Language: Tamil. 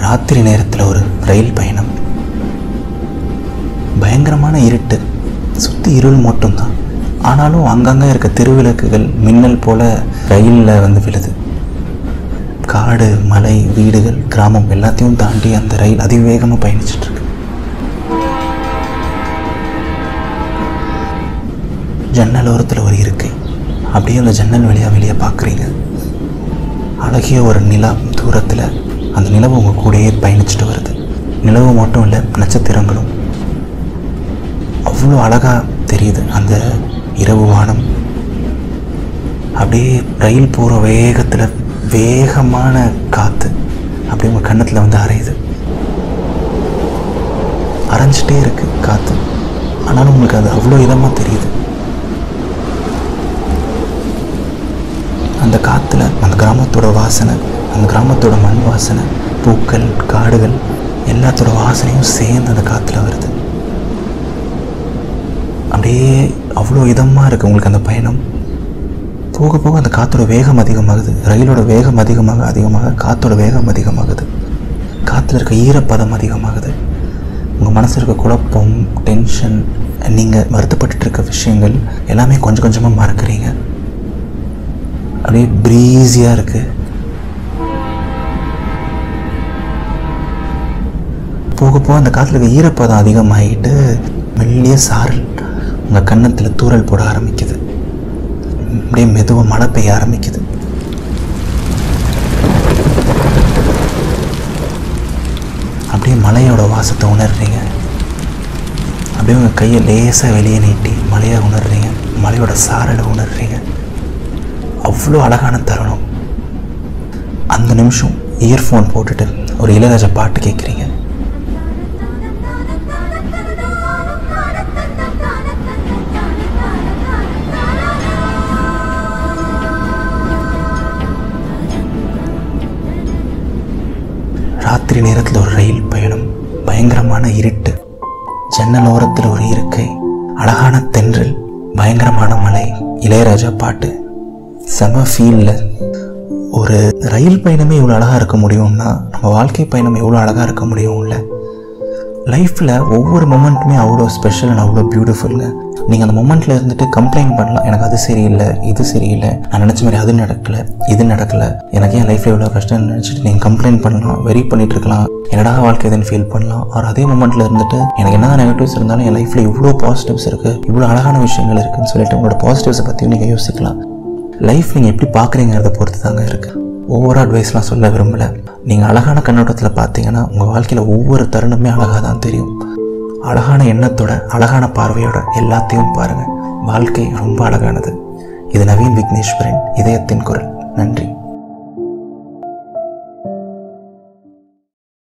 ராத்திரி நேரத்தில் ஒரு ரயில் பயணம் பயங்கரமான இருட்டு சுற்றி இருள் மட்டும்தான் ஆனாலும் அங்கங்கே இருக்க திருவிளக்குகள் மின்னல் போல ரயிலில் வந்து விழுது காடு மலை வீடுகள் கிராமம் எல்லாத்தையும் தாண்டி அந்த ரயில் அதிவேகமாக பயணிச்சிட்டு இருக்கு ஜன்னல் ஓரத்தில் ஒரு இருக்கை அப்படியே அந்த ஜன்னல் வழியாக வெளியே பார்க்குறீங்க அழகிய ஒரு நிலா தூரத்தில் அந்த நிலவு உங்கள் கூடயே பயணிச்சுட்டு வருது நிலவு மட்டும் இல்லை நட்சத்திரங்களும் அவ்வளோ அழகாக தெரியுது அந்த இரவு வானம் அப்படியே ரயில் போகிற வேகத்தில் வேகமான காற்று அப்படியே உங்கள் கன்னத்தில் வந்து அரையுது அரைஞ்சிட்டே இருக்கு காற்று ஆனாலும் உங்களுக்கு அது அவ்வளோ இதமாக தெரியுது அந்த காற்றுல அந்த கிராமத்தோட வாசனை அந்த கிராமத்தோட மண் வாசனை பூக்கள் காடுகள் எல்லாத்தோட வாசனையும் சேர்ந்து அந்த காற்றுல வருது அப்படியே அவ்வளோ இதமாக இருக்குது உங்களுக்கு அந்த பயணம் போக போக அந்த காற்றோட வேகம் அதிகமாகுது ரயிலோட வேகம் அதிகமாக அதிகமாக காற்றோட வேகம் அதிகமாகுது காற்றுல இருக்க ஈரப்பதம் அதிகமாகுது உங்கள் மனசில் இருக்க குழப்பம் டென்ஷன் நீங்கள் வருத்தப்பட்டுட்டு இருக்க விஷயங்கள் எல்லாமே கொஞ்சம் கொஞ்சமாக மறக்கிறீங்க அப்படியே ப்ரீஸியாக இருக்குது போக போக அந்த காற்றுல இருக்க ஈரப்பதம் அதிகமாகிட்டு மெல்லிய சாரல் உங்கள் கன்னத்தில் தூறல் போட ஆரம்பிக்குது அப்படியே மெதுவாக மழை பெய்ய ஆரம்பிக்குது அப்படியே மலையோட வாசத்தை உணர்றீங்க அப்படியே உங்கள் கையை லேசாக வெளியே நீட்டி மலையை உணர்றீங்க மலையோட சாரலை உணர்றீங்க அவ்வளோ அழகான தருணம் அந்த நிமிஷம் இயர்ஃபோன் போட்டுட்டு ஒரு இளையராஜா பாட்டு கேட்குறீங்க ராத்திரி நேரத்தில் ஒரு ரயில் பயணம் பயங்கரமான இருட்டு ஜன்னல் ஓரத்தில் ஒரு இருக்கை அழகான தென்றல் பயங்கரமான மலை இளையராஜா பாட்டு செம ஃபீலில் ஒரு ரயில் பயணமே இவ்வளோ அழகாக இருக்க முடியும்னா நம்ம வாழ்க்கை பயணம் எவ்வளோ அழகாக இருக்க முடியும்ல லைஃப்பில் ஒவ்வொரு மொமெண்ட்டுமே அவ்வளோ ஸ்பெஷல் அண்ட் அவ்வளோ பியூட்டிஃபுல்ங்க நீங்கள் அந்த மொமெண்ட்டில் இருந்துட்டு கம்ப்ளைண்ட் பண்ணலாம் எனக்கு அது சரியில்லை இது சரியில்லை நான் நினச்ச மாதிரி அது நடக்கலை இது நடக்கலை எனக்கு ஏன் லைஃப்பில் இவ்வளோ கஷ்டம்னு நினச்சிட்டு நீங்கள் கம்ப்ளைண்ட் பண்ணலாம் வெரி பண்ணிட்டு இருக்கலாம் என்னடா வாழ்க்கை இதுன்னு ஃபீல் பண்ணலாம் அவர் அதே மொமெண்ட்டில் இருந்துட்டு எனக்கு என்ன நெகட்டிவ்ஸ் இருந்தாலும் என் லைஃப்பில் இவ்வளோ பாசிட்டிவ்ஸ் இருக்குது இவ்வளோ அழகான விஷயங்கள் இருக்குன்னு சொல்லிட்டு உங்களோட பாசிட்டிவ்ஸை பற்றியும் நீங்கள் யோசிக்கலாம் லைஃப் நீங்கள் எப்படி பார்க்குறீங்கிறத பொறுத்து தாங்க இருக்குது ஒவ்வொரு அட்வைஸ்லாம் சொல்ல விரும்பலை நீங்கள் அழகான கண்ணோட்டத்தில் பார்த்தீங்கன்னா உங்கள் வாழ்க்கையில் ஒவ்வொரு தருணமே அழகாக தான் தெரியும் அழகான எண்ணத்தோட அழகான பார்வையோட எல்லாத்தையும் பாருங்கள் வாழ்க்கை ரொம்ப அழகானது இது நவீன் விக்னேஸ்வரன் இதயத்தின் குரல் நன்றி